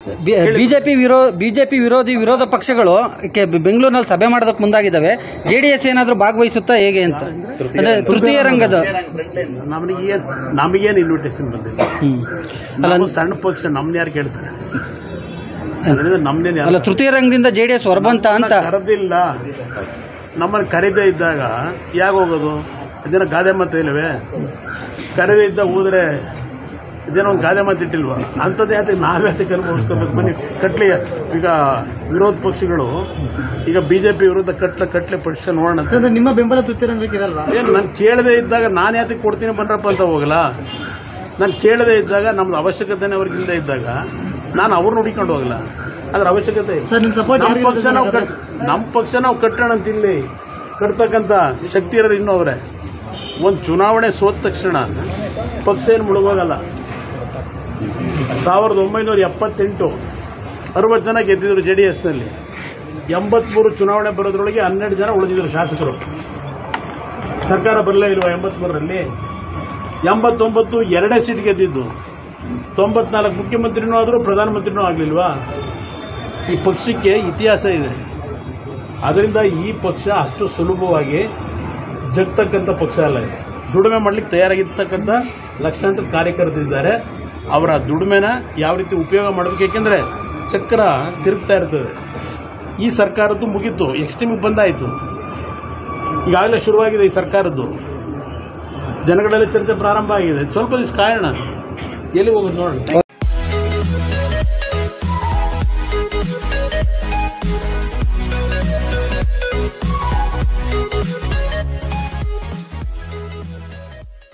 BJP ವಿರೋ BJP ವಿರೋಧಿ ವಿರೋಧ ಪಕ್ಷಗಳು ಕೆ- ಬೆಂಗಳೂರಿನಲ್ಲಿ ಸಭೆ ಮಾಡೋದಕ್ಕೆ ಮುಂದಾಗಿದ್ದಾವೆ ಜೆಡಿಎಸ್ ಏನಾದರೂ ಭಾಗವಹಿಸುತ್ತಾ ಹೇಗೆ ಅಂತ ಅಂದ್ರೆ ತೃತೀಯ ರಂಗದ ನಮಗೇನ್ ನಮಗೇನು ಇನ್ವಿಟೇಷನ್ ಬಂದಿಲ್ಲ ಹ್ಮ್. ಅಲ್ಲ ನಾವು ಸಣ್ಣ ಪಕ್ಷ ನಮ್ನ ಯಾರು ಕೇಳ್ತಾರೆ ಅದರಿಂದ ನಮ್ನೇನು ಅಲ್ಲ ತೃತೀಯ ರಂಗದಿಂದ ಜೆಡಿಎಸ್ ಹೊರಬಂತ ಅಂತ ಕರೆದಿಲ್ಲ ನಮ್ಮನ್ನು ಕರೀದೇ ಇದ್ದಾಗ ಯಾಕೆ ಹೋಗೋದು ಇದೇನೋ ಗಾದೆ ಮಾತು ಇಲ್ಲವೇ ಕರೆದೇ ಇದ್ದಾಗ ಹೋದ್ರೆ ಇದೇನೋ ಒಂದು ಗಾದೆ ಮಾತು ಇಟ್ಟಿಲ್ವಾ ಅಂಥದ್ದು ಯಾಕೆ ನಾವೇ ಅದಕ್ಕೆ ಅನುಭವಿಸ್ಕೋಬೇಕು ಬನ್ನಿ ಕಟ್ಲಿ ಈಗ ವಿರೋಧ ಪಕ್ಷಗಳು ಈಗ ಬಿಜೆಪಿ ವಿರುದ್ಧ ಕಟ್ಲೆ ಕಟ್ಲೆ ಪಕ್ಷ ನೋಡೋಣ ಅಂತ. ನಿಮ್ಮ ಬೆಂಬಲ ತೃತೀಯರಂಗಕ್ಕಿರಲ್ವಾ ಏನ್ ನಾನು ಕೇಳದೇ ಇದ್ದಾಗ ನಾನು ಯಾತಕ್ಕೆ ಕೊಡ್ತೀನಿ ಬನ್ರಪ್ಪ ಅಂತ ಹೋಗಲ್ಲ ನಾನು ಕೇಳದೇ ಇದ್ದಾಗ ನಮ್ದು ಅವಶ್ಯಕತೆನೇ ಅವ್ರಿಗಿಂದ ಇದ್ದಾಗ ನಾನು ಅವ್ರನ್ನ ಹುಡುಕೊಂಡು ಹೋಗಲ್ಲ ಅದ್ರ ಅವಶ್ಯಕತೆ ಇಲ್ಲ ಸರ್ ನಿಮ್ ಸಪೋರ್ಟ್ ನಮ್ಮ ಪಕ್ಷ ನಾವು ಕಟ್ ನಮ್ಮ ಪಕ್ಷ ನಾವು ಕಟ್ಟೋಣ ಅಂತ ಇಲ್ಲಿ ಕಟ್ತಕ್ಕಂಥ ಶಕ್ತಿ ಇರೋರು ಇನ್ನೂ ಅವರೇ ಒಂದು ಚುನಾವಣೆ ಸೋತ ತಕ್ಷಣ ಪಕ್ಷ ಏನು ಮುಳುಗೋಗಲ್ಲ ಸಾವಿರದ ಒಂಬೈನೂರ ಎಪ್ಪತ್ತೆಂಟು ಅರವತ್ತು ಜನ ಗೆದ್ದಿದ್ರು ಜೆ ಡಿ ಎಸ್ನಲ್ಲಿ ಎಂಬತ್ಮೂರು ಚುನಾವಣೆ ಬರೋದ್ರೊಳಗೆ ಹನ್ನೆರಡು ಜನ ಉಳಿದಿದ್ರು ಶಾಸಕರು ಸರ್ಕಾರ ಬರಲೇ ಇಲ್ವಾ ಎಂಬತ್ಮೂರರಲ್ಲಿ ಎಂಬತ್ತೊಂಬತ್ತು ಎರಡೇ ಸೀಟ್ ಗೆದ್ದಿದ್ದು ತೊಂಬತ್ನಾಲ್ಕು ಮುಖ್ಯಮಂತ್ರಿನೂ ಆದರೂ ಪ್ರಧಾನಮಂತ್ರಿನೂ ಆಗಲಿಲ್ವಾ ಈ ಪಕ್ಷಕ್ಕೆ ಇತಿಹಾಸ ಇದೆ ಅದರಿಂದ ಈ ಪಕ್ಷ ಅಷ್ಟು ಸುಲಭವಾಗಿ ಜಗ್ತಕ್ಕಂಥ ಪಕ್ಷ ಅಲ್ಲ ಇದು ದುಡಿಮೆ ಮಾಡ್ಲಿಕ್ಕೆ ತಯಾರಾಗಿರ್ತಕ್ಕಂಥ ಲಕ್ಷಾಂತರ ಕಾರ್ಯಕರ್ತರಿದ್ದಾರೆ ಅವರ ದುಡಿಮೆನ ಯಾವ ರೀತಿ ಉಪಯೋಗ ಮಾಡಬೇಕು ಏಕೆಂದರೆ ಚಕ್ರ ತಿರುಗ್ತಾ ಇರ್ತದೆ ಈ ಸರ್ಕಾರದ್ದು ಮುಗೀತು ಎಕ್ಸ್ಟ್ರೀಮಿಗೆ ಬಂದಾಯಿತು ಈಗಾಗಲೇ ಶುರುವಾಗಿದೆ ಈ ಸರ್ಕಾರದ್ದು ಜನಗಳಲ್ಲಿ ಚರ್ಚೆ ಪ್ರಾರಂಭ ಆಗಿದೆ ಸ್ವಲ್ಪ ದಿವಸ ಕಾಯೋಣ ಎಲ್ಲಿ ಹೋಗೋದು ನೋಡೋಣ